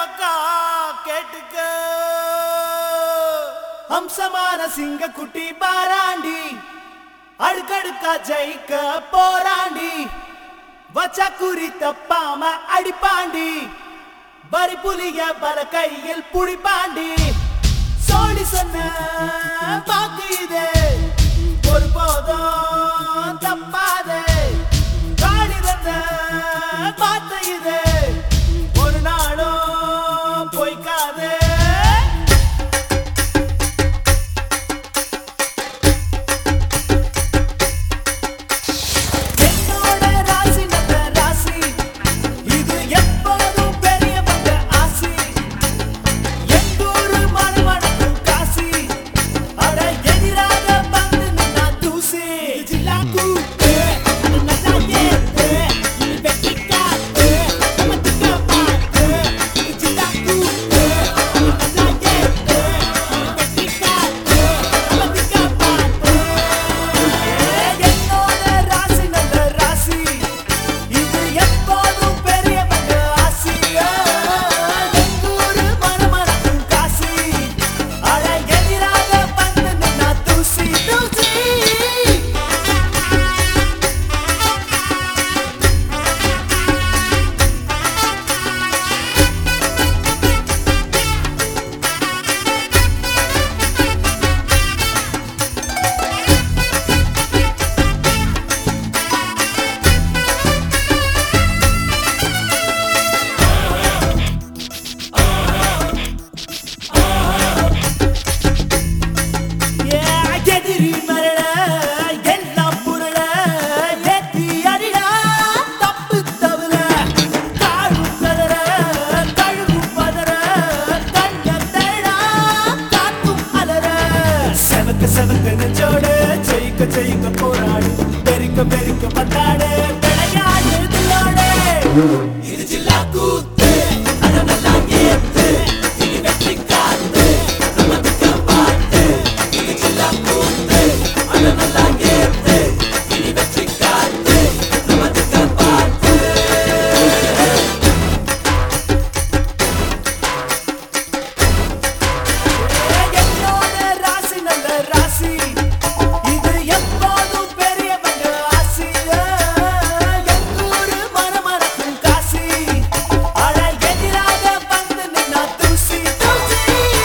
பக்கம் கேட்டுக்க ஹம்சமான சிங்க குட்டி பாராண்டி அடுக்கடுக்கா ஜெயிக்க போராண்டி வச்சா குறி தப்பாம அடிப்பாண்டி வரி புலிய பல கையில் புடிப்பாண்டி சோழி சொன்ன பாக்கு இது ஒரு போதும் தப்பாதே காடி தந்த பார்த்த இது ஒரு நாளும் பொய்க்காதே என்னோட ராசி நல்ல ராசி இது எப்போதும் பெரியவங்க ஆசி எங்கூரு மணமணக்கும் காசி அட எதிராக வந்து நின்னா தூசி ஜில்லா கூத்து அது நல்லா ஏத்து நீ வெட்டி காத்து நம்ம திக்க பார்த்து ஜில்லா கூத்து அது நல்லா ஏத்து நீ வெட்டி காத்து நம்ம திக்க பார்த்து என்னோட ராசி நல்ல ராசி இது எப்போதும் பெரியவங்க ஆசி எங்கூரு மணமணக்கும் காசி அட எதிராக வந்து நின்னா தூசி தூசி எதிரி மரட எல்லாம் புரள ஏத்தி அடிடா தப்பு தவிர காழும் கதற கழுகும் பதற கண்ட தரடா காக்கும் அலற செவக்க செவக்க நெஞ்சோடு ஜெயிக்க ஜெயிக்க போராடு பெருக்க பெருக்க பந்தாடு விளையாடு தில்லோடு இது ஜில்லா கூத்து அட நல்லா ஏத்து இனி வெற்றி காத்து நம்ம திக்க பார்த்து இது ஜில்லா கூத்து அட நல்லா ஏத்து இனி வெற்றி காத்து நம்ம திக்க பார்த்து என்னோட ராசி நல்ல ராசி இது எப்போதும் பெரியவங்க ஆசி எங்கூரு மனமரக்கும் காசி அட எதிராக வந்து நின்னா தூசி தூசி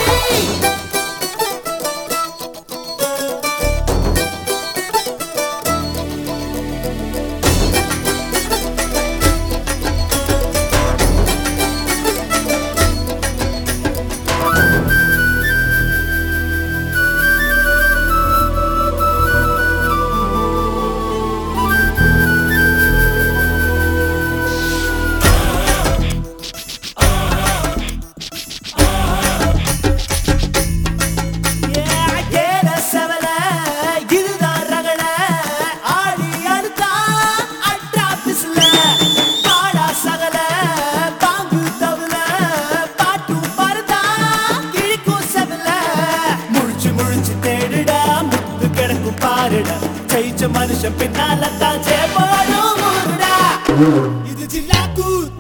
ஏற செவல இதுதான் ரகள ஆடி அழுத்தா அட்ரா பிஸ்ல பாடா சகல பாம்பு தவுல பாட்டும் பருதா கிழிக்கும் செவல முழிச்சு முழிச்சு தேடுடா முத்து கிடக்கும் பாருடா ஜெயிச்ச மனுஷன் பின்னால தான் ஜெயப்பாடும் ஊருடா இது ஜில்லா கூத்து